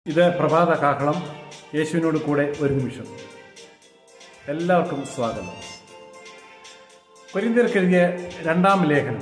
ഇത് പ്രഭാത കാഹളം യേശുവിനോട് കൂടെ ഒരു നിമിഷം എല്ലാവർക്കും സ്വാഗതം കൊരിന്തിയർക്ക് എഴുതിയ രണ്ടാം ലേഖനം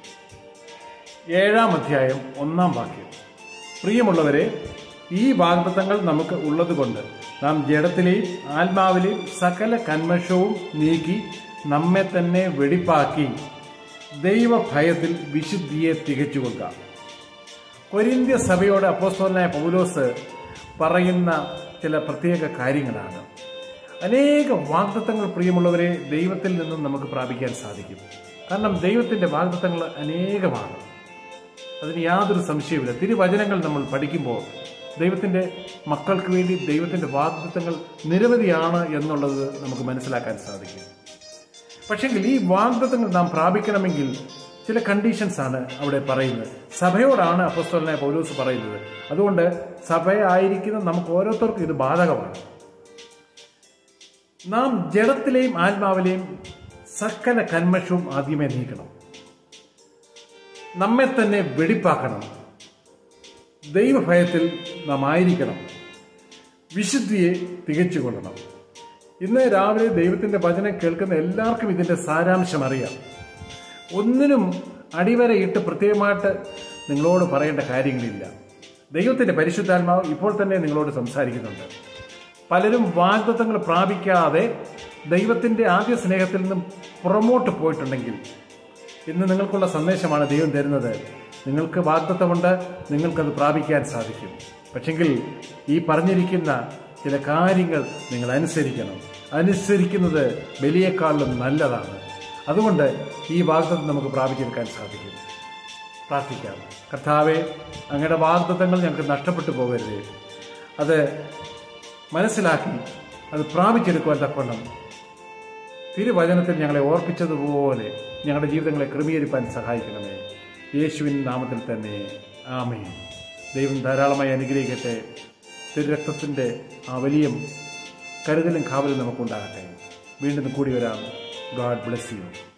ഏഴാം അധ്യായം ഒന്നാം വാക്യം പ്രിയമുള്ളവരെ ഈ വാഗ്ദത്തങ്ങൾ നമുക്ക് ഉള്ളതുകൊണ്ട് നാം ജഡത്തിലെയും ആത്മാവിലെയും സകല കന്മഷവും നീക്കി നമ്മെ തന്നെ വെടിപ്പാക്കി ദൈവഭയത്തിൽ വിശുദ്ധിയെ തികച്ചുകൊള്ളുക കൊരിന്ത്യ സഭയോട് അപ്പോസ്തലനായ പൗലോസ് പറയുന്ന ചില പ്രത്യേക കാര്യങ്ങളാണ് അനേക വാഗ്ദത്തങ്ങൾ പ്രിയമുള്ളവരെ ദൈവത്തിൽ നിന്നും നമുക്ക് പ്രാപിക്കാൻ സാധിക്കും കാരണം ദൈവത്തിന്റെ വാഗ്ദത്തങ്ങൾ അനേകമാണ് അതിന് യാതൊരു സംശയവുമില്ല തിരുവചനങ്ങൾ നമ്മൾ പഠിക്കുമ്പോൾ ദൈവത്തിന്റെ മക്കൾക്ക് വേണ്ടി ദൈവത്തിന്റെ വാഗ്ദത്തങ്ങൾ നിരവധിയാണ് എന്നുള്ളത് നമുക്ക് മനസ്സിലാക്കാൻ സാധിക്കും പക്ഷെങ്കിൽ ഈ വാഗ്ദത്തങ്ങൾ നാം പ്രാപിക്കണമെങ്കിൽ ചില കണ്ടീഷൻസ് ആണ് അവിടെ പറയുന്നത് സഭയോടാണ് അപ്പസ്തോലനായ പൗലൂസ് പറയുന്നത് അതുകൊണ്ട് സഭയായിരിക്കുന്ന നമുക്ക് ഓരോരുത്തർക്കും ഇത് ബാധകമാണ് നാം ജഡത്തിലെയും ആത്മാവിലെയും സകല കന്മഷവും ആദ്യമേ നീക്കണം നമ്മെ തന്നെ വെടിപ്പാക്കണം ദൈവഭയത്തിൽ നാം ആയിരിക്കണം വിശുദ്ധിയെ തികച്ചു കൊള്ളണം ഇന്ന് രാവിലെ ദൈവത്തിന്റെ വചനം കേൾക്കുന്ന എല്ലാവർക്കും ഇതിന്റെ സാരാംശം അറിയാം ഒന്നിനും അടിവരയിട്ട് പ്രത്യേകമായിട്ട് നിങ്ങളോട് പറയേണ്ട കാര്യങ്ങളില്ല ദൈവത്തിന്റെ പരിശുദ്ധാത്മാവ് ഇപ്പോൾ തന്നെ നിങ്ങളോട് സംസാരിക്കുന്നുണ്ട് പലരും വാഗ്ദത്തങ്ങൾ പ്രാപിക്കാതെ ദൈവത്തിന്റെ ആദ്യ സ്നേഹത്തിൽ നിന്നും പുറമോട്ട് പോയിട്ടുണ്ടെങ്കിൽ ഇന്ന് നിങ്ങൾക്കുള്ള സന്ദേശമാണ് ദൈവം തരുന്നത് നിങ്ങൾക്ക് വാഗ്ദത്തമുണ്ട് നിങ്ങൾക്കത് പ്രാപിക്കാൻ സാധിക്കും പക്ഷെങ്കിൽ ഈ പറഞ്ഞിരിക്കുന്ന ചില കാര്യങ്ങൾ നിങ്ങൾ അനുസരിക്കണം അനുസരിക്കുന്നത് ബലിയേക്കാളിലും നല്ലതാണ് അതുകൊണ്ട് ഈ വാഗ്ദത്തം നമുക്ക് പ്രാപിച്ചെടുക്കാൻ സാധിക്കും പ്രാർത്ഥിക്കാം കർത്താവെ അങ്ങയുടെ വാഗ്ദത്തങ്ങൾ ഞങ്ങൾക്ക് നഷ്ടപ്പെട്ടു പോകരുത് അത് മനസ്സിലാക്കി അത് പ്രാപിച്ചെടുക്കുവാൻ തക്കവണ്ണം തിരുവചനത്തിൽ ഞങ്ങളെ ഓർപ്പിച്ചതുപോലെ ഞങ്ങളുടെ ജീവിതങ്ങളെ ക്രമീകരിക്കാൻ സഹായിക്കണമേ യേശുവിൻ നാമത്തിൽ തന്നെ ആമേ ദൈവം ധാരാളമായി അനുഗ്രഹിക്കട്ടെ തിരുരക്തത്തിൻ്റെ ആ വലിയ കരുതലും കാവലും നമുക്കുണ്ടാകട്ടെ വീണ്ടും കൂടി വരാം ഗാഡ് ബ്ലെസ് യു